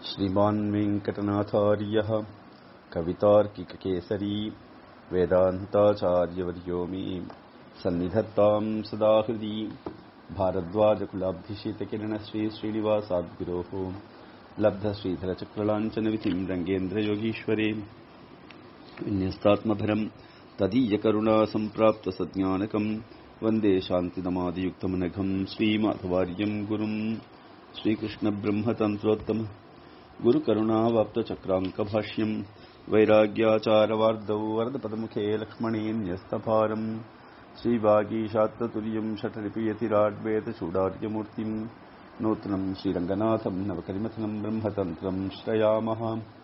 श्रीमान् वेङ्कटनाथार्यः कवितार्किककेसरी वेदान्ताचार्यवर्यो मे सन्निधत्ताम् सदा हृदि भारद्वाजकुलाब्धिशीतकिरणश्री श्रीनिवासाद्गुरोः लब्धश्रीधरचक्रलाञ्छनविधिम् रङ्गेन्द्रयोगीश्वरे विन्यस्तात्मभरम् तदीयकरुणा सम्प्राप्तसज्ञानकम् वन्दे शान्तिदमादियुक्तमनघम् श्रीमाधवार्यम् गुरुम् श्रीकृष्णब्रह्मतन्त्रोत्तम गुरुकरुणावाप्तचक्राङ्कभाष्यम् वैराग्याचारवार्धौ वरदपदमुखे लक्ष्मणेन्यस्तभारम् श्रीवागीशात्ततुर्यम् षट्लिपियतिराड्वेदचूडार्यमूर्तिम् नूतनम् श्रीरङ्गनाथम् नवकरिमथनम् ब्रह्मतन्त्रम् श्रयामः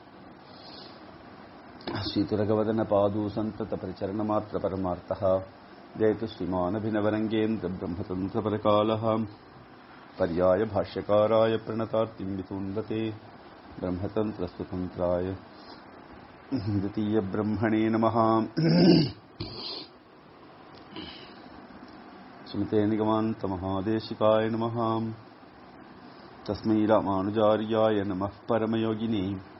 श्रीतुरगवदनपादू सन्ततपरिचरणमात्रपरमार्थः जयतु श्रीमानभिनवरङ्गेन्द्रब्रह्मतन्त्रपरकालः पर्याय भाष्यकाराय प्रणतार्तिम् वितुन्दते ब्रह्मतन्त्रस्वतन्त्राय द्वितीयब्रह्मणे नमः स्मृते निगमान्तमहादेशिकाय नमः तस्मै रामानुजार्याय नमः परमयोगिने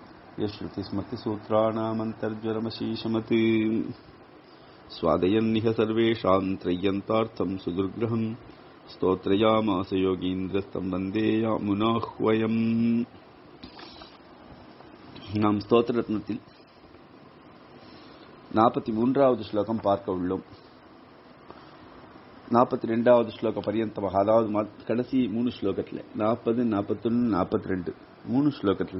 यश्रुतिस्मृतिसूत्राणामन्तर्ज्वरमशीशमत् स्वादयन्निह सर्वेषाम् त्रय्यन्तार्थम् सुदुर्ग्रहम् स्तोत्रयामास யோகீந்திரஸ்தம் வந்தே யாமுனாஹ்வயம் நாம் ஸ்தோத்திர ரத்னத்தில் நாற்பத்தி மூன்றாவது ஸ்லோகம் பார்க்க உள்ளோம் நாற்பத்தி ரெண்டாவது ஸ்லோக பரியந்தமாக அதாவது கடைசி மூணு ஸ்லோகத்தில் நாற்பது நாற்பத்தொன்னு நாற்பத்தி ரெண்டு மூணு ஸ்லோகத்தில்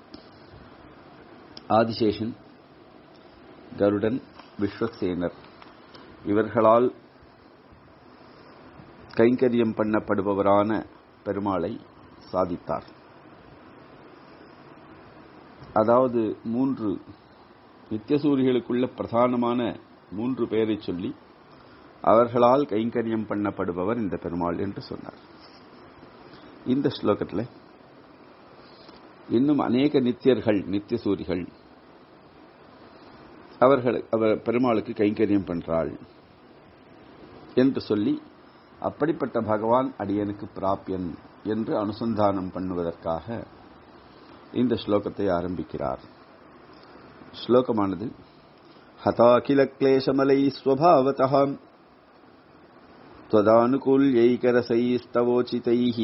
ஆதிசேஷன் கருடன் விஸ்வசேனர் இவர்களால் கைங்கரியம் பண்ணப்படுபவரான பெருமாளை சாதித்தார் அதாவது மூன்று நித்தியசூரிகளுக்குள்ள பிரதானமான மூன்று பெயரை சொல்லி அவர்களால் கைங்கரியம் பண்ணப்படுபவர் இந்த பெருமாள் என்று சொன்னார் இந்த ஸ்லோகத்தில் இன்னும் அநேக நித்தியர்கள் நித்தியசூரிகள் அவர்கள் அவர் பெருமாளுக்கு கைங்கரியம் பண்றாள் என்று சொல்லி அப்படிப்பட்ட பகவான் அடியனுக்கு பிராப்பியன் என்று அனுசந்தானம் பண்ணுவதற்காக இந்த ஸ்லோகத்தை ஆரம்பிக்கிறார் ஸ்லோகமானது ஹதாகில கிளேசமலை ஸ்வபாவதः त्वदानुकूल्यैकरसैस्तवोचितैः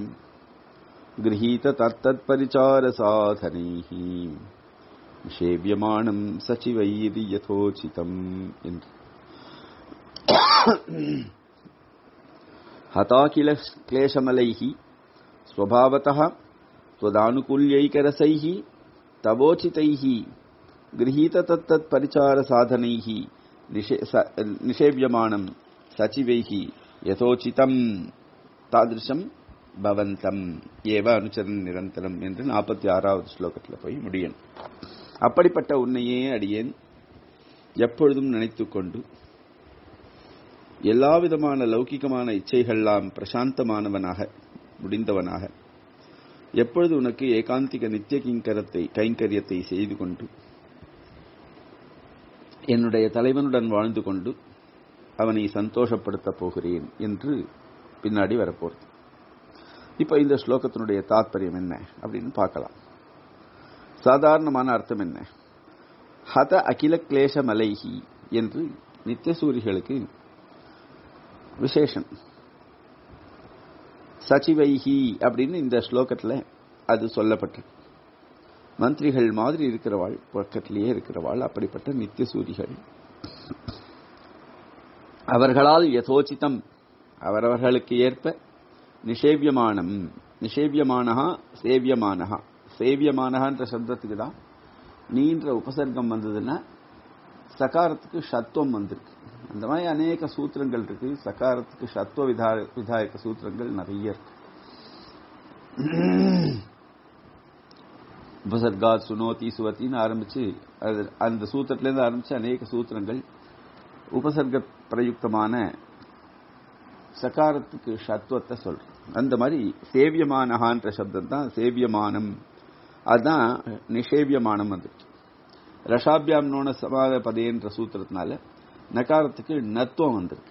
गृहीत तत्तत्परिचारसाधनैः निषेव्यमाणम् सचिवैरि यथोचितम् என்று हता किल क्लेशमलैः स्वभावतः त्वदानुकूल्यैकरसैः तवोचितैः गृहीत तत्तत्परिचारसाधनैः निषेव्यमाणम् सचिवैः यथोचितम् தாதிருஷம் பவந்தம் ஏவ அனுச்சரன் நிரந்தரம் என்று நாற்பத்தி ஆறாவது ஸ்லோகத்தில் போய் முடியும் அப்படிப்பட்ட உன்னையே அடியேன் எப்பொழுதும் நினைத்துக் கொண்டு எல்லா விதமான லௌகிகமான இச்சைகள்லாம் பிரசாந்தமானவனாக முடிந்தவனாக எப்பொழுது உனக்கு ஏகாந்திக நித்திய கிங்கரத்தை கைங்கரியத்தை செய்து கொண்டு என்னுடைய தலைவனுடன் வாழ்ந்து கொண்டு அவனை சந்தோஷப்படுத்தப் போகிறேன் என்று பின்னாடி வரப்போறது இப்ப இந்த ஸ்லோகத்தினுடைய தாத்பரியம் என்ன அப்படின்னு பார்க்கலாம் சாதாரணமான அர்த்தம் என்ன ஹத அகில கிளேச மலைஹி என்று நித்தியசூரிகளுக்கு விசேஷம் சச்சிவைஹி அப்படின்னு இந்த ஸ்லோகத்தில் அது சொல்லப்பட்டிருக்கு மந்திரிகள் மாதிரி இருக்கிறவாள் பக்கத்திலேயே இருக்கிறவாள் அப்படிப்பட்ட நித்தியசூரிகள் அவர்களால் யதோச்சிதம் அவரவர்களுக்கு ஏற்ப நிஷேவியமானம் நிஷேவியமானஹா சேவியமானஹா சேவியமானஹான்ற சப்தத்துக்கு தான் நீன்ற உபசர்க்கம் வந்ததுன்னா சகாரத்துக்கு சத்துவம் வந்திருக்கு அந்த மாதிரி அநேக சூத்திரங்கள் இருக்கு சகாரத்துக்கு சத்துவ விதா விதாயக சூத்திரங்கள் நிறைய இருக்கு உபசர்கா சுனோதி சுவத்தின்னு ஆரம்பிச்சு அந்த சூத்திரத்திலேருந்து ஆரம்பிச்சு அநேக சூத்திரங்கள் உபசர்க பிரயுக்தமான சகாரத்துக்கு சத்துவத்தை சொல்றோம் அந்த மாதிரி சேவியமானஹான்ற சப்தம் தான் சேவியமானம் அதுதான் நிஷேவியமானம் வந்துருக்கு ரஷாபியாம் நோன சமாத பதேன்ற சூத்திரத்தினால நகாரத்துக்கு நத்துவம் வந்திருக்கு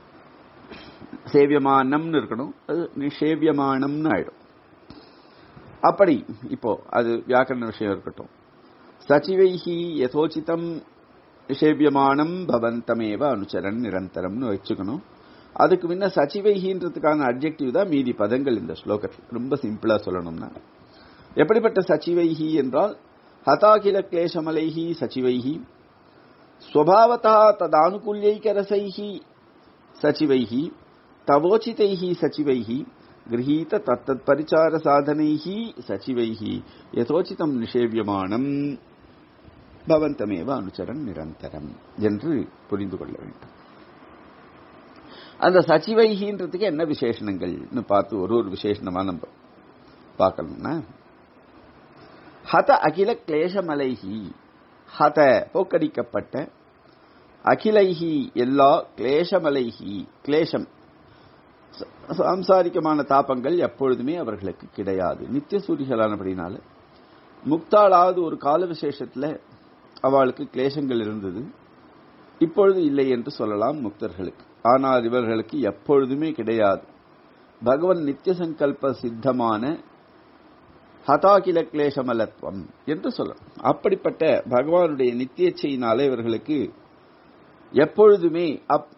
சேவியமானம்னு இருக்கணும் அது நிஷேவியமானம்னு ஆயிடும் அப்படி இப்போ அது வியாக்கரண விஷயம் இருக்கட்டும் சச்சிவைஹி யதோச்சிதம் நிஷேபியமானம் பவந்தமேவ அனுச்சரன் நிரந்தரம்னு வச்சுக்கணும் அதுக்கு முன்ன சச்சிவைஹின்றதுக்கான அப்ஜெக்டிவ் தான் மீதி பதங்கள் இந்த ஸ்லோகத்தில் ரொம்ப சிம்பிளா சொல்லணும்னா எப்படிப்பட்ட சச்சிவைஹி என்றால் ஹதாகில கிளேசமலைஹி சச்சிவைஹி ஸ்வபாவதா ததானுகூல்யைகரசைஹி சச்சிவைஹி தவோச்சிதைஹி சச்சிவைஹி गृहीत தத்தத் பரிச்சார சாதனைஹி சச்சிவைஹி யதோச்சிதம் நிஷேவியமானம் பவந்தமேவ அனுச்சரன் நிரந்தரம் என்று புரிந்து கொள்ள வேண்டும் அந்த சச்சிவைகின்றதுக்கு என்ன விசேஷணங்கள்னு பார்த்து ஒரு ஒரு விசேஷணமா நம்ம பார்க்கணும்னா ஹத அகில கிளேசமலைஹி ஹத போக்கடிக்கப்பட்ட அகிலைஹி எல்லா கிளேசமலைஹி கிளேசம் சாம்சாரிகமான தாபங்கள் எப்பொழுதுமே அவர்களுக்கு கிடையாது நித்திய சூரிகளானபடினால முக்தாளாவது ஒரு கால விசேஷத்துல அவளுக்கு கிளேசங்கள் இருந்தது இப்பொழுது இல்லை என்று சொல்லலாம் முக்தர்களுக்கு ஆனால் இவர்களுக்கு எப்பொழுதுமே கிடையாது பகவன் நித்திய சங்கல்ப சித்தமான ஹதாகில கிளேசமலத்துவம் என்று சொல்லலாம் அப்படிப்பட்ட பகவானுடைய நித்தியச்சையினாலே இவர்களுக்கு எப்பொழுதுமே அப்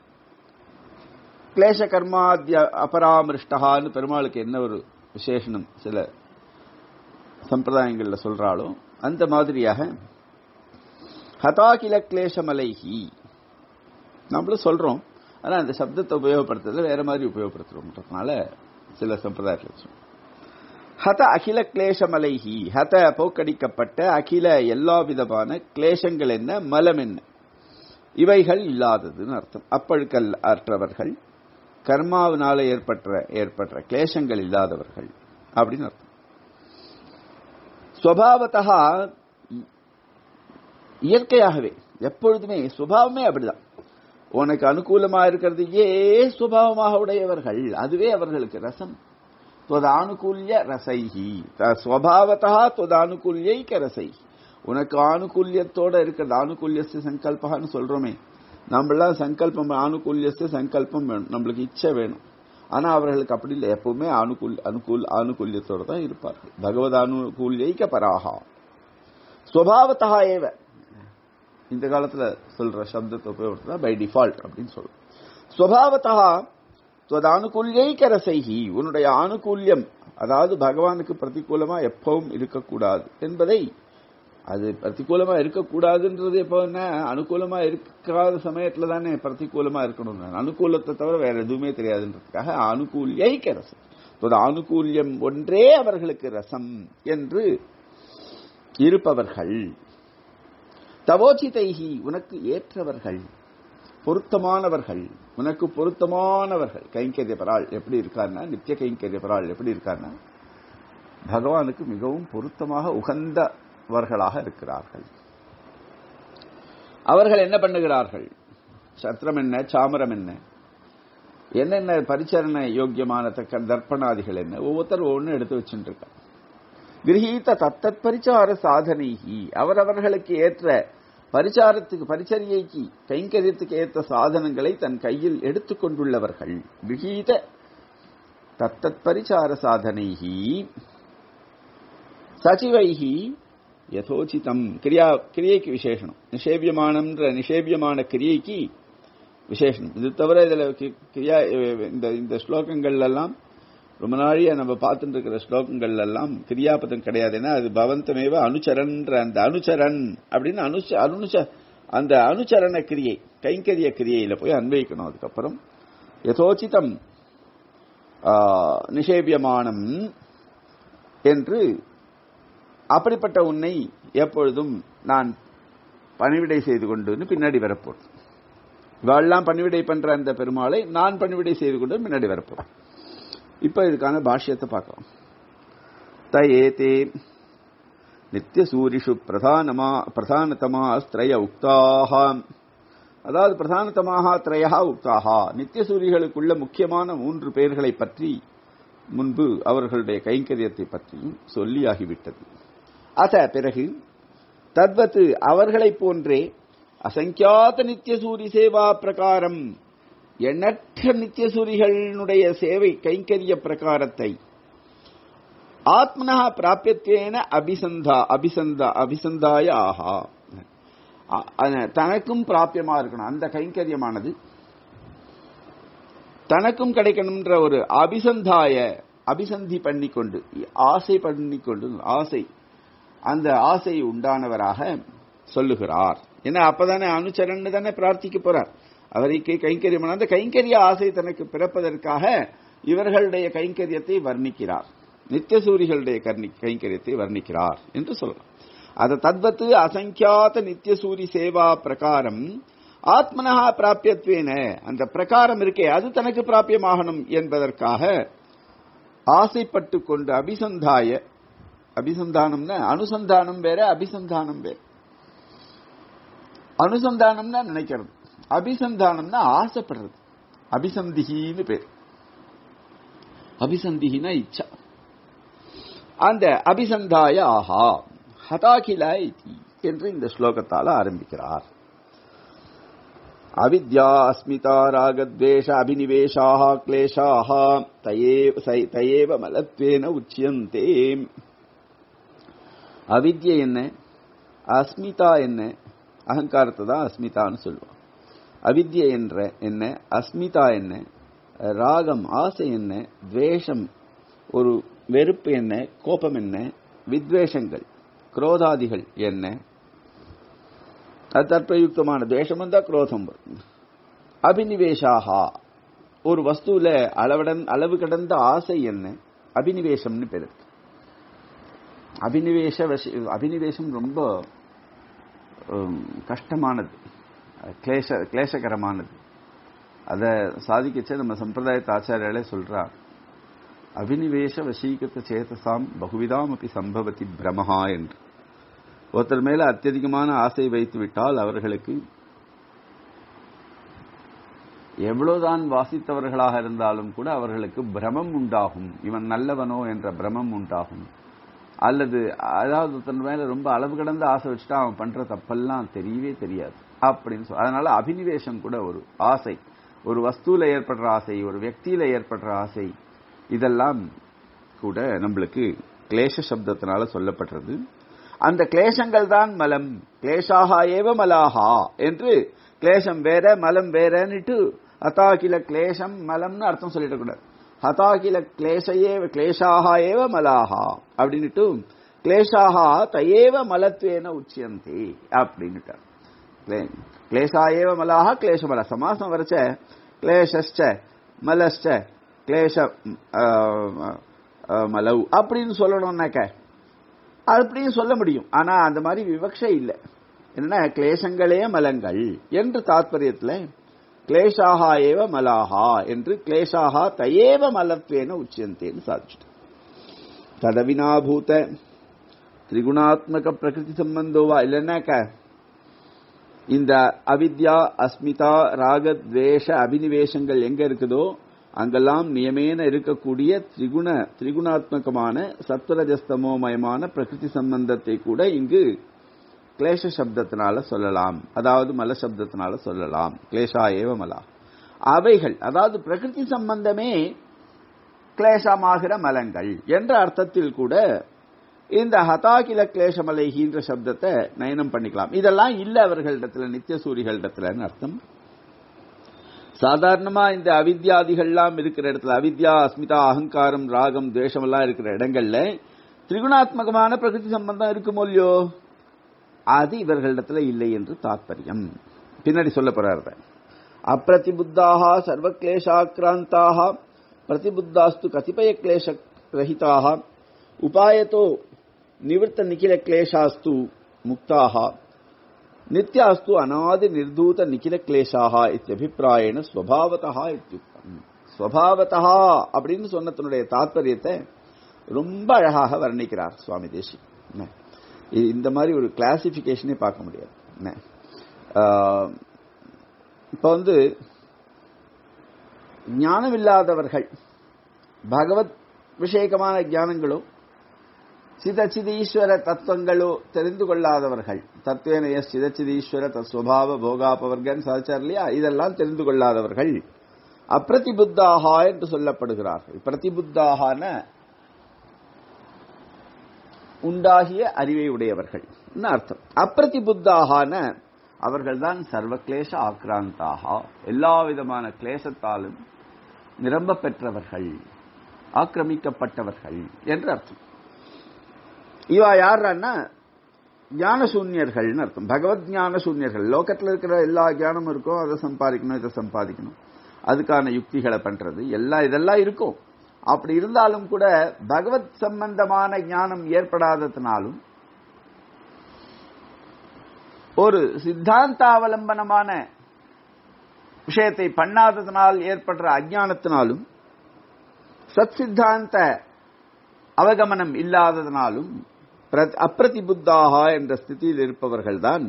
கிளேச கர்மாத்திய அபராமிருஷ்டகான்னு பெருமாளுக்கு என்ன ஒரு விசேஷனம் சில சம்பிரதாயங்கள்ல சொல்றாளோ அந்த மாதிரியாக ஹதாகில கிளேசமலைஹி நம்மளும் சொல்றோம் ஆனா அந்த சப்தத்தை உபயோகப்படுத்துறதுல வேற மாதிரி உபயோகப்படுத்துறோம்ன்றதுனால சில சம்பிரதாயத்தில் சொல்றோம் ஹத அகில கிளேசமலைஹி ஹத போக்கடிக்கப்பட்ட அகில எல்லா விதமான கிளேசங்கள் என்ன மலம் என்ன இவைகள் இல்லாததுன்னு அர்த்தம் அப்பழுக்கல் அற்றவர்கள் கர்மாவினால ஏற்பட்ட ஏற்பட்ட கிளேசங்கள் இல்லாதவர்கள் அப்படின்னு அர்த்தம் ஸ்வபாவத்தா இயற்கையாகவே எப்பொழுதுமே சுபாவமே அப்படிதான் உனக்கு அனுகூலமா இருக்கிறது ஏ சுபாவமாக உடையவர்கள் அதுவே அவர்களுக்கு ரசம் தொதானுகூல்ய ரசைஹி ஸ்வபாவத்தா தொதானுகூல்யைக்க ரசை உனக்கு ஆணுகூல்யத்தோட இருக்கிறது ஆணுகூல்ய சங்கல்பகான்னு சொல்றோமே நம்மளாம் சங்கல்பம் ஆணுகூல்யஸ்து சங்கல்பம் வேணும் நம்மளுக்கு இச்சை வேணும் ஆனா அவர்களுக்கு அப்படி இல்லை எப்பவுமே அனுகூல் அனுகூல் ஆணுகூல்யத்தோட தான் இருப்பார்கள் பகவத் அனுகூல்யைக்க பராகா ஸ்வபாவத்தா ஏவ இந்த காலத்துல சொல்ற சப்தத்தை உபயோகப்படுத்தா பை டிஃபால்ட் அப்படின்னு சொல்றோம் ஸ்வபாவத்தா துவதானுகூல்யைக்க ரசைகி உன்னுடைய ஆணுகூல்யம் அதாவது பகவானுக்கு பிரதிகூலமா எப்பவும் இருக்கக்கூடாது என்பதை அது பிரதிகூலமா இருக்கக்கூடாதுன்றது எப்போ என்ன அனுகூலமா இருக்காத சமயத்துல தானே பிரதிகூலமா இருக்கணும் அனுகூலத்தை தவிர வேற எதுவுமே தெரியாதுன்றதுக்காக அனுகூல்யை ரசம் அனுகூல்யம் ஒன்றே அவர்களுக்கு ரசம் என்று இருப்பவர்கள் தவோச்சிதைகி உனக்கு ஏற்றவர்கள் பொருத்தமானவர்கள் உனக்கு பொருத்தமானவர்கள் கைங்கரிய பராள் எப்படி இருக்காருன்னா நித்திய கைங்கரிய பராள் எப்படி இருக்காருன்னா பகவானுக்கு மிகவும் பொருத்தமாக உகந்தவர்களாக இருக்கிறார்கள் அவர்கள் என்ன பண்ணுகிறார்கள் சத்திரம் என்ன சாமரம் என்ன என்னென்ன பரிச்சரண யோக்கியமான தக்க தர்ப்பணாதிகள் என்ன ஒவ்வொருத்தர் ஒவ்வொன்று எடுத்து வச்சுட்டு இருக்காங்க கிரகீத தத்தத் பரிச்சார சாதனைகி அவரவர்களுக்கு ஏற்ற பரிச்சாரத்துக்கு பரிச்சரியைக்கு கைங்கரியத்துக்கு ஏற்ற சாதனங்களை தன் கையில் எடுத்துக்கொண்டுள்ளவர்கள் கிரகீத தத்தத் பரிச்சார சாதனைகி சச்சிவைகி யதோச்சிதம் கிரியா கிரியைக்கு விசேஷனம் நிஷேபியமானன்ற நிஷேபியமான கிரியைக்கு விசேஷனம் இது தவிர இதுல கிரியா இந்த இந்த ஸ்லோகங்கள் எல்லாம் ரொம்ப நாளியா நம்ம பார்த்துட்டு இருக்கிற ஸ்லோகங்கள் எல்லாம் கிரியாபதம் கிடையாது ஏன்னா அது பவந்தமேவ அனுச்சரன்ற அந்த அனுச்சரன் அப்படின்னு அனுச்ச அனுச்ச அந்த அனுச்சரண கிரியை கைங்கரிய கிரியையில போய் அன்வயிக்கணும் அதுக்கப்புறம் யதோச்சிதம் நிஷேபியமானம் என்று அப்படிப்பட்ட உன்னை எப்பொழுதும் நான் பணிவிடை செய்து கொண்டு பின்னாடி வரப்போம் இவாள்லாம் பணிவிடை பண்ற அந்த பெருமாளை நான் பணிவிடை செய்து கொண்டு பின்னாடி வரப்போம் இப்ப இதுக்கான பாஷ்யத்தை பார்க்கலாம் தயேதே நித்திய சூரிஷு பிரதானமா பிரதானதமா ஸ்திரய உக்தாக அதாவது பிரதானதமாக திரையா உக்தாக நித்திய சூரிகளுக்குள்ள முக்கியமான மூன்று பெயர்களை பற்றி முன்பு அவர்களுடைய கைங்கரியத்தை பற்றியும் சொல்லியாகிவிட்டது அத பிறகு தத்வத்து அவர்களைப் போன்றே அசங்கியாத நித்திய சூரி சேவா பிரகாரம் எண்ணற்ற நித்தியசூரிகளுடைய சேவை கைங்கரிய பிரகாரத்தை ஆத்மனா பிராபியத்தேன அபிசந்தா அபிசந்தா அபிசந்தாய ஆஹா அ- அ- தனக்கும் பிராபியமா இருக்கணும் அந்த கைங்கரியமானது தனக்கும் கிடைக்கணும்ன்ற ஒரு அபிசந்தாய அபிசந்தி பண்ணிக்கொண்டு ஆசை பண்ணிக்கொண்டு ஆசை அந்த ஆசை உண்டானவராக சொல்லுகிறார் ஏன்னா அப்பதானே அனுச்சரன் தானே பிரார்த்திக்க போறார் அவருக்கு கைங்கரியம் அந்த கைங்கரிய ஆசை தனக்கு பிறப்பதற்காக இவர்களுடைய கைங்கரியத்தை வர்ணிக்கிறார் நித்தியசூரிகளுடைய கர்ணி- கைங்கரியத்தை வர்ணிக்கிறார் என்று சொல்லலாம் அத தத்வத்து அசங்கியாத நித்தியசூரி சேவா பிரகாரம் ஆத்மனா பிராபியத்வேன அந்த பிரகாரம் இருக்கே அது தனக்கு பிராபியமாகணும் என்பதற்காக ஆசைப்பட்டு கொண்டு அபிசந்தாய அபிசந்தானம்னா அனுசந்தானம் வேற அபிசந்தானம் வேற அனுசந்தானம்னா நினைக்கிறது அபிசந்தானம்னா ஆசைப்படுறது அபிசந்திகின்னு பேர் அபிசந்திகினா இச்சா அந்த அபிசந்தாய ஆஹா ஹதாகில இதி என்று இந்த ஸ்லோகத்தால ஆரம்பிக்கிறார் அவித்யா அஸ்மிதா ராகத்வேஷ அபினிவேஷாக கிளேஷாக தயேவ சை- தயேவ மலத்வேன உச்சியந்தே அவித்யை என்ன அஸ்மிதா என்ன அகங்காரத்தை தான் அஸ்மிதான்னு சொல்லுவோம் அவித்யை என்ற என்ன அஸ்மிதா என்ன ராகம் ஆசை என்ன துவேஷம் ஒரு வெறுப்பு என்ன கோபம் என்ன வித்வேஷங்கள் குரோதாதிகள் என்ன அது தற்பயுக்தமான துவேஷம் வந்தா குரோதம் வரும் அபினிவேஷாகா ஒரு வஸ்துல அளவுடன் அளவு கடந்த ஆசை என்ன அபினிவேஷம்னு பேர் இருக்கு. அபினிவேஷ வசி- அபினிவேஷம் ரொம்ப உம், கஷ்டமானது கிளேச கிளேசகரமானது அதை சாதிக்கச்சே நம்ம சம்பிரதாயத்த ஆச்சாரியாலே சொல்றார் அபினிவேஷ வசீகத சேதசாம் பகுவிதாம் அப்படி சம்பவதி பிரமஹா என்று ஒருத்தர் மேல அत्यதிகமான ஆசை வைத்து விட்டால் அவர்களுக்கு எவ்வளவுதான் வாசித்தவர்களாக இருந்தாலும் கூட அவர்களுக்கு பிரமம் உண்டாகும் இவன் நல்லவனோ என்ற பிரமம் உண்டாகும் அல்லது அதாவது ஒருத்தன் மேல ரொம்ப அளவு கடந்த ஆசை வச்சுட்டா அவன் பண்ற தப்பெல்லாம் தெரியவே தெரியாது அப்படின்னு சொல்ல அதனால அபினிவேஷம் கூட ஒரு ஆசை ஒரு வஸ்துல ஏற்படுற ஆசை ஒரு வியக்தியில ஏற்படுற ஆசை இதெல்லாம் கூட நம்மளுக்கு கிளேச சப்தத்தினால சொல்லப்படுறது அந்த கிளேசங்கள் தான் மலம் கிளேஷாகா ஏவ மலாகா என்று கிளேசம் வேற மலம் வேறன்னுட்டு அதாகில கிளேசம் மலம்னு அர்த்தம் சொல்லிடக்கூடாது ஹதாகில கிளேசையே கிளேஷாகா ஏவ மலாகா அப்படின்னுட்டு கிளேஷாகா தயேவ மலத்வேன உச்சியந்தே அப்படின்னுட்டார் கிளே- கிளேசா ஏவ மலாக கிளேசமல சமாசம் வரைச்ச கிளேஷ்ச மலஸ்ச கிளேச ஆ, ஆ, மலவ் அப்படின்னு சொல்லணும்னாக்க அப்படியும் சொல்ல முடியும் ஆனா அந்த மாதிரி விவக்ஷை இல்லை என்னன்னா கிளேசங்களே மலங்கள் என்று தாத்பரியத்துல கிளேஷாகா ஏவ மலாகா என்று கிளேஷாகா தயேவ மலத்வேன உச்சியந்தேன்னு சாதிச்சுட்டு ததவினாபூத திரிகுணாத்மக பிரகிருதி சம்பந்தோவா இல்லைன்னாக்க இந்த அவித்யா அஸ்மிதா ராக துவேஷ அபினிவேஷங்கள் எங்க இருக்குதோ அங்கெல்லாம் நியமேன இருக்கக்கூடிய திரிகுண திரிகுணாத்மகமான சத்வரஜஸ்தமோமயமான பிரகிருதி சம்பந்தத்தை கூட இங்கு கிளேஷ சப்தத்தினால சொல்லலாம் அதாவது மல சப்தத்தினால சொல்லலாம் கிளேஷா ஏவ மலா அவைகள் அதாவது பிரகிருதி சம்பந்தமே கிளேசமாகிற மலங்கள் என்ற அர்த்தத்தில் கூட இந்த ஹதாகில கிளேசமலைகின்ற சப்தத்தை நயனம் பண்ணிக்கலாம் இதெல்லாம் இல்ல அவர்களிடத்துல நித்தியசூரிகளிடத்துலன்னு அர்த்தம் சாதாரணமா இந்த அவித்யாதிகள்லாம் இருக்கிற இடத்துல அவித்யா அஸ்மிதா அகங்காரம் ராகம் துவேஷம் எல்லாம் இருக்கிற இடங்கள்ல திரிகுணாத்மகமான பிரகிருதி சம்பந்தம் இருக்குமோ இல்லையோ அது இவர்களிடத்துல இல்லை என்று தாத்பரியம் பின்னாடி சொல்ல போறாரு அப்பிரதிபுத்தாக சர்வக்லேஷாக்கிராந்தாக பிரதிபுத்தாஸ்து கதிபய கிளேஷ ரஹிதாக உபாயத்தோ நிவர்த்த நிகில கிளேஷாஸ்து முக்தாக நித்யாஸ்து அநாதி நிர்தூத நிகில கிளேஷாக இத்தியபிப்பிராயண ஸ்வபாவதா இத்தியுக்தம் ஸ்வபாவதா அப்படின்னு சொன்னதனுடைய தாத்பரியத்தை ரொம்ப அழகாக வர்ணிக்கிறார் சுவாமி தேசி என்ன? இ- இந்த மாதிரி ஒரு கிளாசிபிகேஷனே பார்க்க முடியாது என்ன ஆஹ், இப்ப வந்து ஞானமில்லாதவர்கள் பகவத் விஷயகமான ஞானங்களோ சிதச்சிதீஸ்வர தத்துவங்களோ தெரிந்து கொள்ளாதவர்கள் தத்துவேனய சிதச்சிதீஸ்வர தஸ்வபாவ போகாபவர்கன் சாதிச்சார் இல்லையா இதெல்லாம் தெரிந்து கொள்ளாதவர்கள் அப்பிரதிபுத்தாகா என்று சொல்லப்படுகிறார்கள் பிரதிபுத்தாகான உண்டாகிய அறிவை உடையவர்கள் அர்த்தம் அப்பிரதிபுத்தாகான அவர்கள்தான் சர்வ கிளேச ஆக்ராந்தாக எல்லா விதமான கிளேசத்தாலும் நிரம்ப பெற்றவர்கள் ஆக்கிரமிக்கப்பட்டவர்கள் என்று அர்த்தம் இவா யாருன்னா ஞானசூன்யர்கள்னு அர்த்தம் பகவத் ஞான சூன்யர்கள் லோகத்தில் இருக்கிற எல்லா ஞானமும் இருக்கும் அதை சம்பாதிக்கணும் இதை சம்பாதிக்கணும் அதுக்கான யுக்திகளை பண்றது எல்லாம் இதெல்லாம் இருக்கும் அப்படி இருந்தாலும் கூட பகவத் சம்பந்தமான ஞானம் ஏற்படாததுனாலும் ஒரு சித்தாந்தாவலம்பனமான விஷயத்தை பண்ணாததனால் ஏற்படுற அஜானத்தினாலும் சத் சித்தாந்த அவகமனம் இல்லாததனாலும் அப்பிரதிபுத்தாக என்ற ஸ்திதியில் இருப்பவர்கள்தான்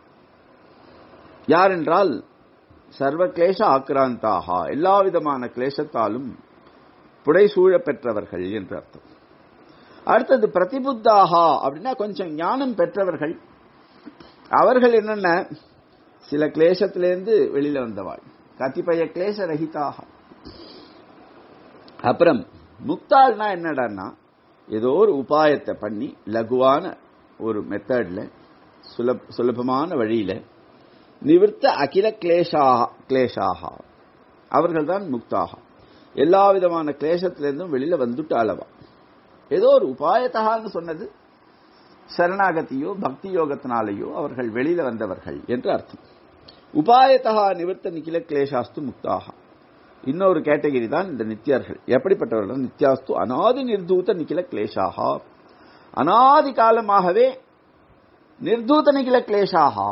யார் என்றால் சர்வ கிளேச ஆக்கிராந்தாக எல்லா விதமான கிளேசத்தாலும் புடைசூழ பெற்றவர்கள் என்று அர்த்தம் அடுத்தது பிரதிபுத்தாக அப்படின்னா கொஞ்சம் ஞானம் பெற்றவர்கள் அவர்கள் என்னென்ன சில கிளேசத்திலேருந்து வெளியில வந்தவாள் கத்திப்பய கிளேச ரஹிதாக அப்புறம் முக்தாள்னா என்னடான்னா ஏதோ ஒரு உபாயத்தை பண்ணி லகுவான ஒரு மெத்தட்ல சுலபமான வழியில நிவிர்த்த அகில கிளேஷாக கிளேஷாக அவர்கள் தான் முக்தாக எல்லா விதமான கிளேசத்திலிருந்தும் வெளியில வந்துட்டாளவா ஏதோ ஒரு உபாயத்தகான்னு சொன்னது சரணாகத்தியோ பக்தி யோகத்தினாலேயோ அவர்கள் வெளியில வந்தவர்கள் என்று அர்த்தம் உபாயத்தகா நிவர்த்த நிகில கிளேஷாஸ்து முக்தாக இன்னொரு கேட்டகிரி தான் இந்த நித்தியர்கள் எப்படிப்பட்டவர்கள் நித்யாஸ்து அனாதி நிர்தூத நிகில கிளேஷாகா அனாதி காலமாகவே நிர்தூத நிகில கிளேஷாகா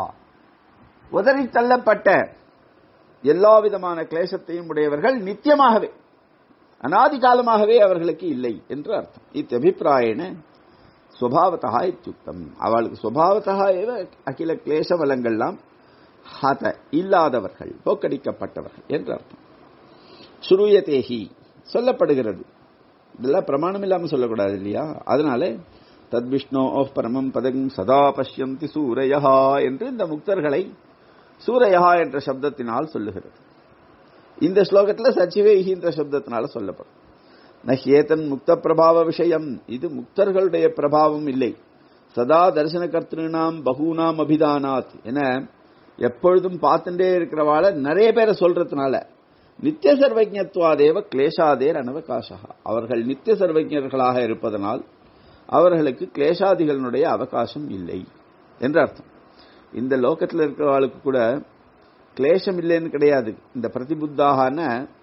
உதறி தள்ளப்பட்ட எல்லா விதமான கிளேசத்தையும் உடையவர்கள் நித்தியமாகவே அனாதி காலமாகவே அவர்களுக்கு இல்லை என்று அர்த்தம் இத்தபிப்பிராயண சுவாவத்தா இத்தியுக்தம் அவளுக்கு சுவாவத்தா ஏவ அகில கிளேச வளங்கள்லாம் ஹத இல்லாதவர்கள் போக்கடிக்கப்பட்டவர்கள் என்று அர்த்தம் சுருயதேஹி சொல்லப்படுகிறது இதெல்லாம் பிரமாணம் இல்லாம சொல்லக்கூடாது இல்லையா அதனால தத் விஷ்ணோ பரமம் பதம் சதா பஷ்யந்தி சூரையா என்று இந்த முக்தர்களை சூரையா என்ற சப்தத்தினால் சொல்லுகிறது இந்த ஸ்லோகத்தில் சச்சிவேஹி என்ற சப்தத்தினால சொல்லப்படும் நஹேதன் முக்த பிரபாவ விஷயம் இது முக்தர்களுடைய பிரபாவம் இல்லை சதா தரிசன கர்த்தனாம் பகூனாம் அபிதானாத் என எப்பொழுதும் பார்த்துட்டே இருக்கிறவாள நிறைய பேரை சொல்றதுனால நித்திய சர்வஜத்துவாதேவ கிளேஷாதேர் அனவகாசா அவர்கள் நித்திய சர்வஜர்களாக இருப்பதனால் அவர்களுக்கு கிளேஷாதிகளுடைய அவகாசம் இல்லை என்று அர்த்தம் இந்த லோகத்தில் இருக்கிறவர்களுக்கு கூட கிளேசம் இல்லைன்னு கிடையாது இந்த பிரதிபுத்தாகன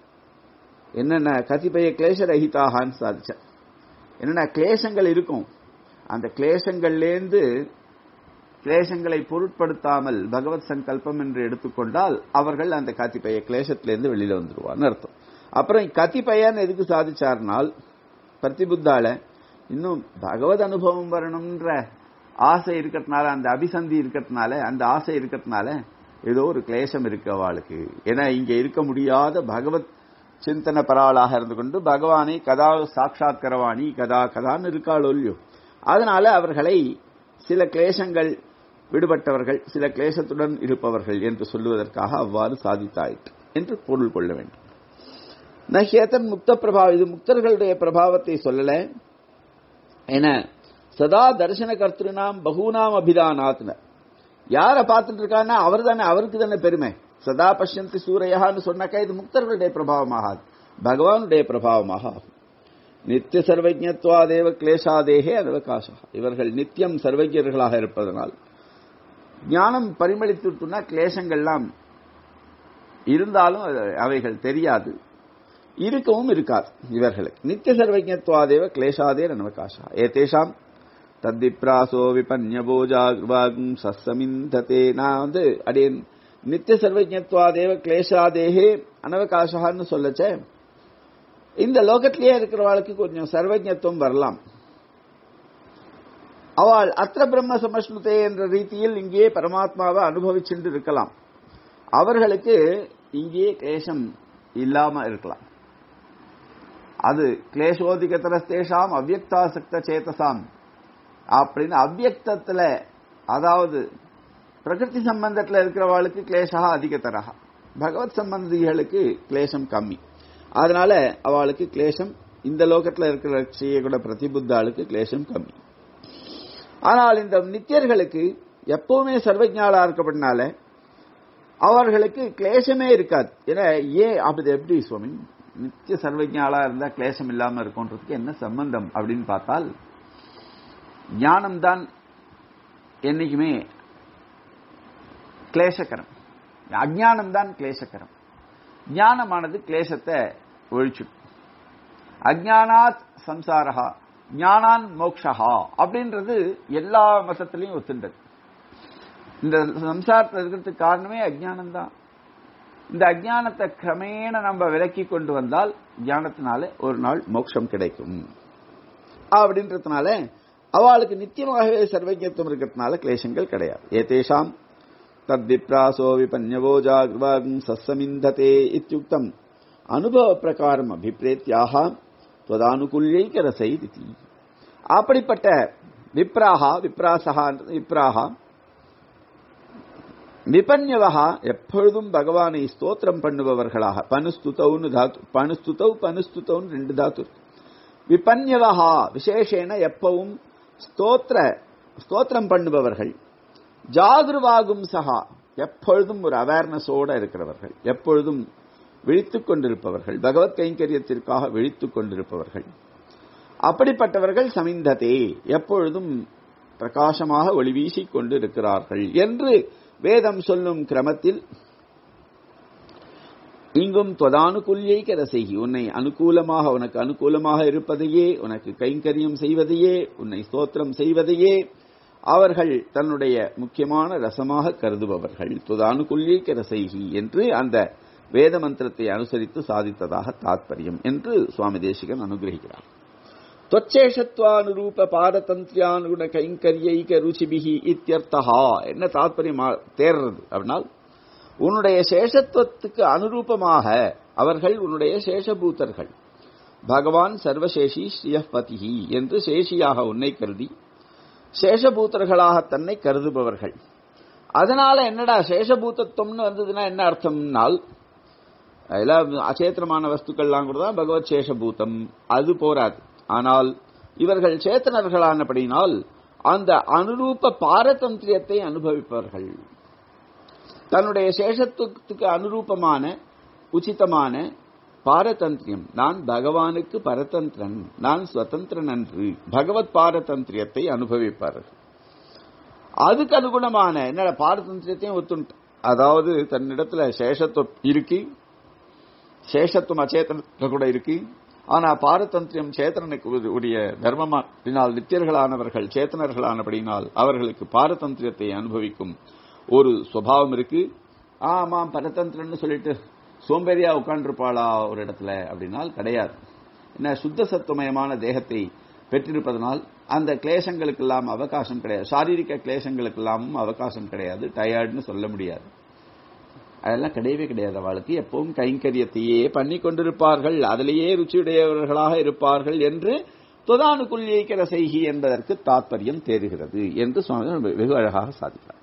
என்னென்ன கதிபய கிளேச ரஹிதாகான்னு சாதிச்ச என்னென்ன கிளேசங்கள் இருக்கும் அந்த கிளேசங்கள்லேருந்து கிளேசங்களை பொருட்படுத்தாமல் பகவத் சங்கல்பம் என்று எடுத்துக்கொண்டால் அவர்கள் அந்த கத்திப்பய கிளேசத்திலேருந்து வெளியில வந்துருவான்னு அர்த்தம் அப்புறம் கத்திப்பயன் எதுக்கு சாதிச்சார்னால் பிரதிபுத்தால இன்னும் பகவத் அனுபவம் வரணும்ன்ற ஆசை இருக்கிறதுனால அந்த அபிசந்தி இருக்கிறதுனால அந்த ஆசை இருக்கிறதுனால ஏதோ ஒரு கிளேசம் இருக்கு அவளுக்கு ஏன்னா இங்க இருக்க முடியாத பகவத் சிந்தன பராளாக இருந்து கொண்டு பகவானை கதா சாட்சாத்கரவாணி கதா கதான்னு இருக்காளோ இல்லையோ அதனால அவர்களை சில கிளேசங்கள் விடுபட்டவர்கள் சில கிளேசத்துடன் இருப்பவர்கள் என்று சொல்லுவதற்காக அவ்வாறு சாதித்தாயிற்று என்று பொருள் கொள்ள வேண்டும் நஹேதன் முக்த பிரபாவம் இது முக்தர்களுடைய பிரபாவத்தை சொல்லல என சதா தரிசன கர்த்திருநாம் பகுநாம் அபிதானாத்ன யாரை பார்த்துட்டு இருக்கான்னா அவர் தானே அவருக்கு தானே பெருமை சதா பஷ்யந்தி சூரையான்னு சொன்னாக்கா இது முக்தர்களுடைய பிரபாவமாகாது பகவானுடைய பிரபாவமாக ஆகும் நித்திய சர்வஜத்வாதேவ கிளேஷாதேகே அதவகாசா இவர்கள் நித்தியம் சர்வஜர்களாக இருப்பதனால் ஞானம் பரிமளித்துட்டுனா கிளேசங்கள்லாம் இருந்தாலும் அவைகள் தெரியாது இருக்கவும் இருக்காது இவர்களுக்கு நித்திய சர்வஜத்வாதேவ கிளேஷாதே நவகாசா ஏதேஷாம் தத்திப்ராசோ விபன்யபோஜாகும் சசமிந்ததே நான் வந்து அடியன் நித்திய சர்வஜத்வாதேவ கிளேஷாதேகே அனவகாசான்னு சொல்லச்சே இந்த லோகத்திலேயே இருக்கிறவளுக்கு கொஞ்சம் சர்வஜத்துவம் வரலாம் அவள் அத்திர பிரம்ம சமஸ்னுதே என்ற ரீதியில் இங்கே பரமாத்மாவை அனுபவிச்சுட்டு இருக்கலாம் அவர்களுக்கு இங்கே கிளேசம் இல்லாம இருக்கலாம் அது கிளேசோதிகதரஸ்தேஷாம் அவ்வக்தாசக்த சேதசாம் அப்படின்னு அவ்வக்தத்துல அதாவது பிரகிருதி சம்பந்தத்தில் இருக்கிறவளுக்கு கிளேசா அதிகத்தரகா பகவத் சம்பந்திகளுக்கு கிளேசம் கம்மி அதனால அவளுக்கு கிளேசம் இந்த லோகத்தில் இருக்கிற செய்யக்கூட பிரதிபுத்தாளுக்கு கிளேசம் கம்மி ஆனால் இந்த நித்தியர்களுக்கு எப்பவுமே சர்வஜாலா இருக்கப்பட்டனால அவர்களுக்கு கிளேசமே இருக்காது ஏன்னா ஏன் அப்படி எப்படி சுவாமி நித்திய சர்வஜாலா இருந்தா கிளேசம் இல்லாம இருக்கும்ன்றதுக்கு என்ன சம்பந்தம் அப்படின்னு பார்த்தால் ஞானம்தான் என்னைக்குமே கிளேசக்கரம் அஜானம் தான் கிளேசக்கரம் ஞானமானது கிளேசத்தை ஒழிச்சு அஜானாத் சம்சாரா ஞானான் மோக்ஷா அப்படின்றது எல்லா மதத்திலையும் ஒத்துண்டது இந்த சம்சாரத்தில் இருக்கிறதுக்கு காரணமே அஜானம் தான் இந்த அஜானத்தை கிரமேண நம்ம விலக்கி கொண்டு வந்தால் ஞானத்தினால ஒரு நாள் மோட்சம் கிடைக்கும் அப்படின்றதுனால அவளுக்கு நித்தியமாகவே சர்வஜத்துவம் இருக்கிறதுனால கிளேசங்கள் கிடையாது ஏதேஷாம் தத்விப்ராசோ விபன்யவோ ஜாகிரவான் சசமிந்ததே இத்தியுக்தம் அனுபவ பிரகாரம் அபிப்பிரேத்தியாக துவதானுகூல்யைக ரசை திதி அப்படிப்பட்ட விப்ராகா விப்ராசகா விப்ராகா விபன்யவகா எப்பொழுதும் பகவானை ஸ்தோத்திரம் பண்ணுபவர்களாக பனுஸ்துதவுன்னு தாத்து பனுஸ்துதவ் பனுஸ்துதவுன்னு ரெண்டு தாத்து விபன்யவகா விசேஷேன எப்பவும் ஸ்தோத்திர ஸ்தோத்திரம் பண்ணுபவர்கள் ஜாகிருவாகும் சகா எப்பொழுதும் ஒரு அவேர்னஸோட இருக்கிறவர்கள் எப்பொழுதும் விழித்துக் கொண்டிருப்பவர்கள் பகவத் கைங்கரியத்திற்காக விழித்துக் கொண்டிருப்பவர்கள் அப்படிப்பட்டவர்கள் சமிந்ததே எப்பொழுதும் பிரகாசமாக ஒளி வீசிக் கொண்டிருக்கிறார்கள் என்று வேதம் சொல்லும் கிரமத்தில் இங்கும் தொதானுகூல்யைக்க ரசைகி உன்னை அனுகூலமாக உனக்கு அனுகூலமாக இருப்பதையே உனக்கு கைங்கரியம் செய்வதையே உன்னை ஸ்தோத்திரம் செய்வதையே அவர்கள் தன்னுடைய முக்கியமான ரசமாக கருதுபவர்கள் துதானுகூல்யைக்க ரசைகி என்று அந்த வேத மந்திரத்தை அனுசரித்து சாதித்ததாக தாத்பரியம் என்று சுவாமி தேசிகன் அனுகிரகிக்கிறார் தொச்சேஷத்வானுரூப பாரதந்திரியானுகுண கைங்கரியைக ருச்சிபிகி இத்தியர்த்தகா என்ன தாத்பரியம் தேர்றது அப்படின்னால் உன்னுடைய சேஷத்துவத்துக்கு அனுரூபமாக அவர்கள் உன்னுடைய சேஷபூத்தர்கள் பகவான் சர்வசேஷி ஸ்ரீயபதிஹி என்று சேஷியாக உன்னை கருதி சேஷபூத்தர்களாக தன்னை கருதுபவர்கள் அதனால என்னடா சேஷபூத்தத்துவம்னு வந்ததுன்னா என்ன அர்த்தம்னால் எல்லாம் அச்சேத்திரமான வஸ்துக்கள்லாம் கூட தான் பகவத் சேஷபூத்தம் அது போராது ஆனால் இவர்கள் சேத்தனர்களானபடினால் அந்த அனுரூப பாரதந்திரியத்தை அனுபவிப்பவர்கள் தன்னுடைய சேஷத்துவத்துக்கு அனுரூபமான உச்சிதமான பாரதந்திரியம் நான் பகவானுக்கு பரதந்திரன் நான் சுதந்திரன் அன்று பகவத் பாரதந்திரியத்தை அனுபவிப்பார்கள் அதுக்கு அனுகுணமான என்ன பாரதந்திரியத்தையும் ஒத்துண்டு அதாவது தன்னிடத்துல சேஷத்துவம் இருக்கு சேஷத்துவம் அச்சேதனத்துல கூட இருக்கு ஆனா பாரதந்திரியம் சேத்தனனுக்கு உடைய தர்மமானால் நித்தியர்களானவர்கள் சேத்தனர்களானபடினால் அவர்களுக்கு பாரதந்திரியத்தை அனுபவிக்கும் ஒரு சுவாவம் இருக்கு ஆமாம் பரதந்திரன்னு சொல்லிட்டு சோம்பேறியா உட்கார்ந்துருப்பாளா ஒரு இடத்துல அப்படின்னால் கிடையாது என்ன சுத்த சத்துவமயமான தேகத்தை பெற்றிருப்பதனால் அந்த கிளேசங்களுக்கெல்லாம் அவகாசம் கிடையாது சாரீரிக கிளேசங்களுக்கெல்லாமும் அவகாசம் கிடையாது டயர்டுன்னு சொல்ல முடியாது அதெல்லாம் கிடையவே கிடையாது அவளுக்கு எப்பவும் கைங்கரியத்தையே பண்ணி கொண்டிருப்பார்கள் அதிலேயே ருச்சியுடையவர்களாக இருப்பார்கள் என்று தொதானுக்குள்ளியைக்கிற செய்கி என்பதற்கு தாத்பரியம் தேறுகிறது என்று சுவாமி வெகு அழகாக சாதிக்கிறார்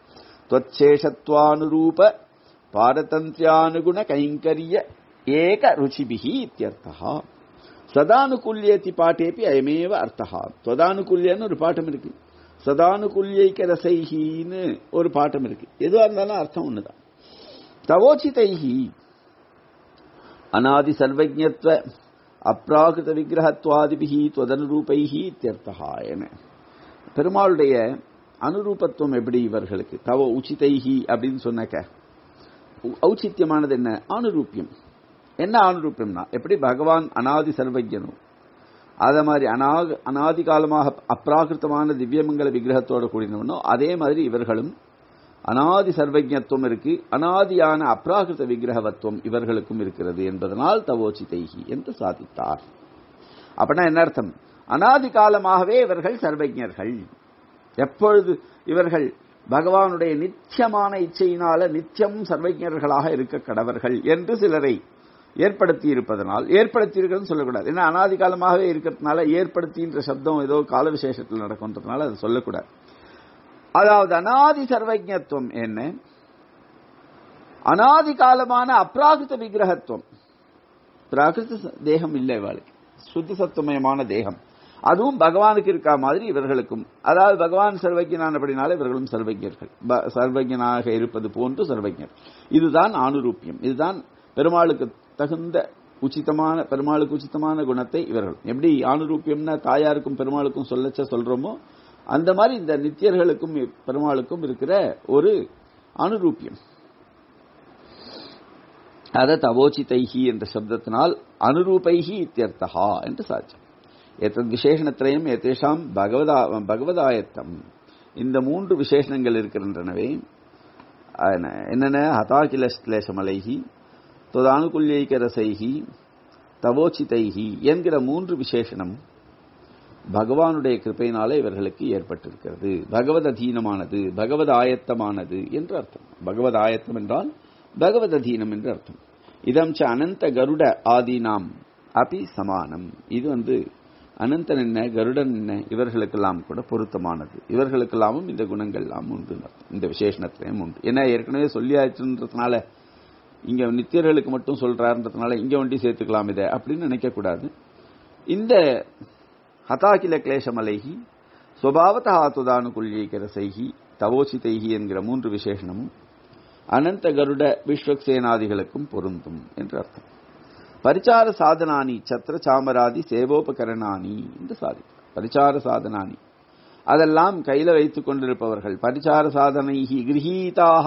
त्वच्छेषत्वानुरूप पारतन्त्र्यानुगुण कैङ्कर्य एक रुचिभिः इत्यर्थः சதானுகுல்யேத்தி பாட்டேப்பி அயமேவ அர்த்தா தொதானுகுல்யன்னு ஒரு பாட்டம் இருக்கு சதானுகுல்யைக்க ரசைஹின்னு ஒரு பாட்டம் இருக்கு எதுவா இருந்தாலும் அர்த்தம் ஒண்ணுதான் தவோச்சிதைஹி அநாதி சர்வஜத்வ அப்ராகிருத விக்கிரகத்வாதிபிகி துவதனுரூபைஹி இத்தியர்த்தா என பெருமாளுடைய அனுரூபத்துவம் எப்படி இவர்களுக்கு தவ உச்சிதைஹி அப்படின்னு சொன்னாக்க ஔச்சித்யமானது என்ன அனுரூபியம் என்ன அனுரூபியம்னா எப்படி பகவான் அனாதி சர்வஜனும் அத மாதிரி அனாக அனாதி காலமாக அப்ராகிருத்தமான திவ்யமங்கல விக்கிரகத்தோடு கூடினவனோ அதே மாதிரி இவர்களும் அனாதி சர்வஜத்துவம் இருக்கு அனாதியான அப்ராகிருத விக்கிரகவத்துவம் இவர்களுக்கும் இருக்கிறது என்பதனால் தவோச்சிதைகி என்று சாதித்தார் அப்படின்னா என்ன அர்த்தம் அனாதி காலமாகவே இவர்கள் சர்வஜர்கள் எப்பொழுது இவர்கள் பகவானுடைய நித்தியமான இச்சையினால நித்தியம் சர்வஜர்களாக இருக்க கடவர்கள் என்று சிலரை ஏற்படுத்தி இருப்பதனால் ஏற்படுத்தி இருக்கிறது சொல்லக்கூடாது ஏன்னா அனாதி காலமாகவே இருக்கிறதுனால ஏற்படுத்தின்ற சப்தம் ஏதோ கால விசேஷத்தில் நடக்கின்றதுனால அது சொல்லக்கூடாது அதாவது அனாதி சர்வஜத்துவம் என்ன அனாதி காலமான அப்ராகிருத விக்கிரகத்துவம் பிராகிருத தேகம் இல்லை இவாளுக்கு சுத்த சத்துவமயமான தேகம் அதுவும் பகவானுக்கு இருக்கா மாதிரி இவர்களுக்கும் அதாவது பகவான் சர்வஜனானபடினால இவர்களும் சர்வஜர்கள் ப- சர்வஜனாக இருப்பது போன்று சர்வஜர் இதுதான் ஆணுரூபியம் இதுதான் பெருமாளுக்கு தகுந்த உச்சிதமான பெருமாளுக்கு உச்சிதமான குணத்தை இவர்கள் எப்படி ஆணுரூபியம்னா தாயாருக்கும் பெருமாளுக்கும் சொல்லச்ச சொல்றோமோ அந்த மாதிரி இந்த நித்தியர்களுக்கும் பெருமாளுக்கும் இருக்கிற ஒரு அனுரூபியம் அத தவோச்சிதைஹி என்ற சப்தத்தினால் அனுரூபைஹி இத்தியர்த்தா என்று சாட்சியம் எத்தத் விசேஷணத்திரையும் எத்தேஷாம் பகவதா பகவதாயத்தம் இந்த மூன்று விசேஷணங்கள் இருக்கின்றனவே அன- என்னென்ன ஹதாகில கிளேசமலைஹி தொதானுகுல்யைக ரசைஹி தவோச்சிதைஹி என்கிற மூன்று விசேஷணம் பகவானுடைய கிருபையினாலே இவர்களுக்கு ஏற்பட்டிருக்கிறது பகவத் அதீனமானது பகவத் ஆயத்தமானது என்று அர்த்தம் பகவத் ஆயத்தம் என்றால் பகவத் அதீனம் என்று அர்த்தம் இதம் ச அனந்த கருட ஆதீனாம் அபி சமானம் இது வந்து அனந்தன் என்ன கருடன் என்ன இவர்களுக்கெல்லாம் கூட பொருத்தமானது இவர்களுக்கெல்லாமும் இந்த குணங்கள் எல்லாம் உண்டு அர்த்தம். இந்த விசேஷணத்திலையும் உண்டு ஏன்னா ஏற்கனவே சொல்லியாச்சுன்றதுனால இங்க நித்தியர்களுக்கு மட்டும் சொல்றாருன்றதுனால இங்க வண்டி சேர்த்துக்கலாம் இதை அப்படின்னு நினைக்க கூடாது இந்த ஹதாகில கிளேசமலைஹி ஸ்வபாவத ஆத்துதானுகுல்யைகரசைஹி தவோசிதைஹி என்கிற மூன்று விசேஷணமும் அனந்த கருட விஸ்வக்சேனாதிகளுக்கும் பொருந்தும் என்று அர்த்தம் பரிச்சார சாதனானி சத்திர சாமராதி சேவோபகரணானி என்று சாதி பரிச்சார சாதனானி அதெல்லாம் கையில வைத்துக் கொண்டிருப்பவர்கள் பரிச்சார சாதனைஹி கிரகீதாக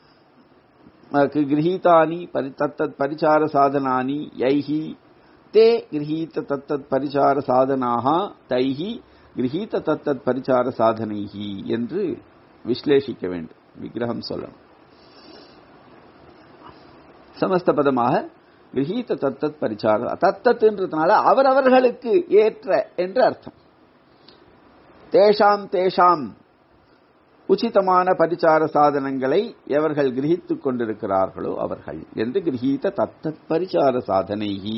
கிரகீதானி பரி தத்தத் பரிச்சார சாதனானி யைஹி தே கிரகீத தத்தத் பரிச்சார சாதனாக தைஹி கிரகீத தத்தத் பரிச்சார சாதனைஹி என்று விஸ்லேஷிக்க வேண்டும் விக்கிரகம் சொல்லணும் சமஸ்த பதமாக கிரகீத தத்தத் பரிச்சார தத்தத்துன்றதுனால அவரவர்களுக்கு ஏற்ற என்று அர்த்தம் தேஷாம் தேஷாம் உச்சிதமான பரிச்சார சாதனங்களை எவர்கள் கிரகித்துக் கொண்டிருக்கிறார்களோ அவர்கள் என்று கிரகீத தத்தத் பரிச்சார சாதனைஹி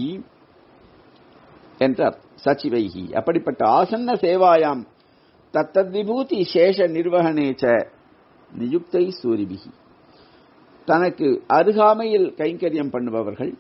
என்ற சச்சிவைகி அப்படிப்பட்ட ஆசன்ன சேவாயாம் தத்தத் விபூதி சேஷ நிர்வகணேச்ச நியுக்தை சூரிபிகி தனக்கு அருகாமையில் கைங்கரியம் பண்ணுபவர்கள்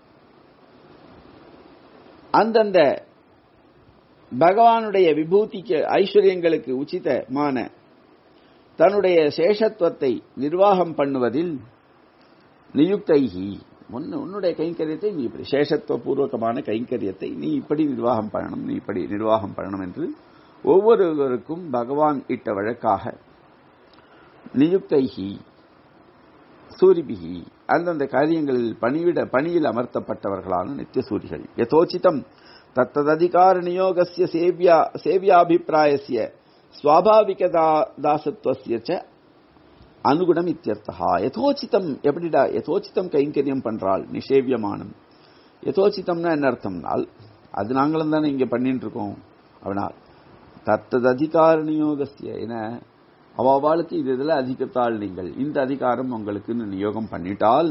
அந்தந்த பகவானுடைய விபூதிக்கு ஐஸ்வர்யங்களுக்கு உச்சிதமான தன்னுடைய சேஷத்துவத்தை நிர்வாகம் பண்ணுவதில் நியுக்தைகி உன்னு- உன்னுடைய கைங்கரியத்தை நீ இப்படி சேஷத்துவ பூர்வகமான கைங்கரியத்தை நீ இப்படி நிர்வாகம் பண்ணணும் நீ இப்படி நிர்வாகம் பண்ணணும் என்று ஒவ்வொருவருக்கும் பகவான் இட்ட வழக்காக நியுக்தைகி சூரிபிகி அந்தந்த காரியங்களில் பணிவிட பணியில் அமர்த்தப்பட்டவர்களான நித்திய சூரிகள் யதோச்சிதம் தத்தததிகார நியோகஸ்ய சேவியா சேவியாபிப்பிராயஸ்ய ஸ்வாபாவிக தா- தாசத்துவஸ்ய ச அனுகுணம் இத்தியர்த்தா யதோச்சிதம் எப்படிடா யதோச்சிதம் கைங்கரியம் பண்றாள் நிஷேவியமானம் யதோச்சிதம்னா என்ன அர்த்தம்னால் அது நாங்களும் தானே இங்க பண்ணிட்டு இருக்கோம் அவனால் தத்தது அதிகார நியோகஸ்ய என அவாவாளுக்கு இது இதில் அதிகத்தாள் நீங்கள் இந்த அதிகாரம் உங்களுக்கு நியோகம் பண்ணிட்டால்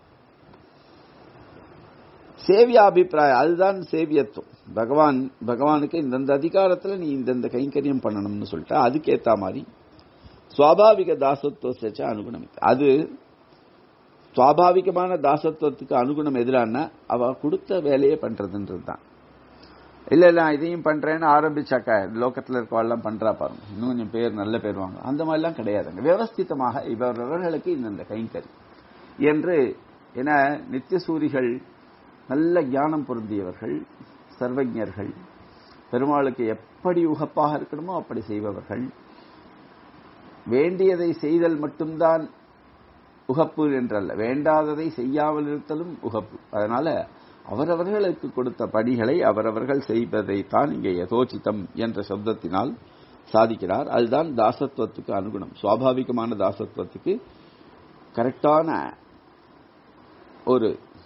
சேவியாபிப்பிராயம் அதுதான் சேவியத்துவம் பகவான் பகவானுக்கு இந்தந்த அதிகாரத்துல நீ இந்தந்த கைங்கரியம் பண்ணணும்னு சொல்லிட்டு அதுக்கேத்த மாதிரி சுவாபாவிக தாசத்துவ அனுகுணம் அது சுவாபாவிகமான தாசத்துவத்துக்கு அனுகுணம் எதிரான அவ கொடுத்த வேலையை பண்றதுன்றது தான் இல்ல இல்ல நான் இதையும் பண்றேன்னு ஆரம்பிச்சாக்க லோகத்துல இருக்கவாள்லாம் பண்றா பாருங்க இன்னும் கொஞ்சம் பேர் நல்ல பேர் வாங்க அந்த மாதிரிலாம் கிடையாதுங்க வியவஸ்திதமாக இவரவர்களுக்கு இந்தந்த கைங்கரி என்று என நித்தியசூரிகள் நல்ல ஞானம் பொருந்தியவர்கள் சர்வஜர்கள் பெருமாளுக்கு எப்படி உகப்பாக இருக்கணுமோ அப்படி செய்பவர்கள் வேண்டியதை செய்தல் மட்டும்தான் உகப்பு என்றல்ல வேண்டாததை செய்யாமல் இருத்தலும் உகப்பு அதனால அவரவர்களுக்கு கொடுத்த பணிகளை அவரவர்கள் செய்வதைத்தான் இங்கே யதோச்சிதம் என்ற சப்தத்தினால் சாதிக்கிறார் அதுதான் தாசத்துவத்துக்கு அனுகுணம் சுவாபாவிகமான தாசத்துவத்துக்கு கரெக்டான ஒரு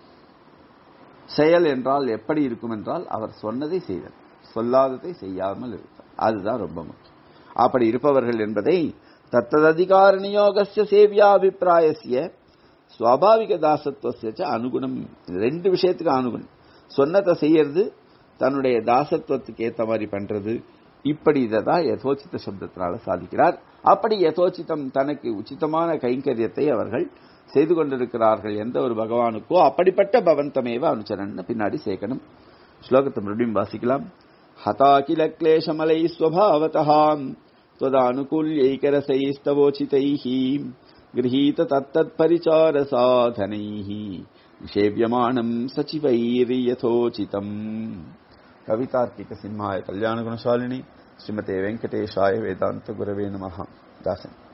செயல் என்றால் எப்படி இருக்கும் என்றால் அவர் சொன்னதை செய்தல் சொல்லாததை செய்யாமல் இருப்பார் அதுதான் ரொம்ப முக்கியம் அப்படி இருப்பவர்கள் என்பதை தத்தததிகார நியோகசிய சேவியாபிப்பிராயசிய சுவாபாவிக தாசத்துவ அனுகுணம் ரெண்டு விஷயத்துக்கு அனுகுணம் சொன்னதை செய்யறது தன்னுடைய தாசத்துவத்துக்கு ஏத்த மாதிரி பண்றது இப்படி இதை தான் யதோச்சித சப்தத்தினால சாதிக்கிறார் அப்படி யதோச்சிதம் தனக்கு உச்சிதமான கைங்கரியத்தை அவர்கள் செய்து கொண்டிருக்கிறார்கள் எந்த ஒரு பகவானுக்கோ அப்படிப்பட்ட பவந்தமேவ அனுச்சரன் பின்னாடி சேர்க்கணும் ஸ்லோகத்தை மறுபடியும் வாசிக்கலாம் हता किल क्लेशमलैः स्वभावतः त्वदानुकूल्यैकरसैस्तवोचितैः गृहीत तत्तत्परिचारसाधनैः निषेव्यमाणम् सचिवैर्यथोचितम् कवितार्किकसिंहाय कल्याणगुणशालिनी श्रीमते वेङ्कटेशाय वेदान्तगुरवे नमः दासन्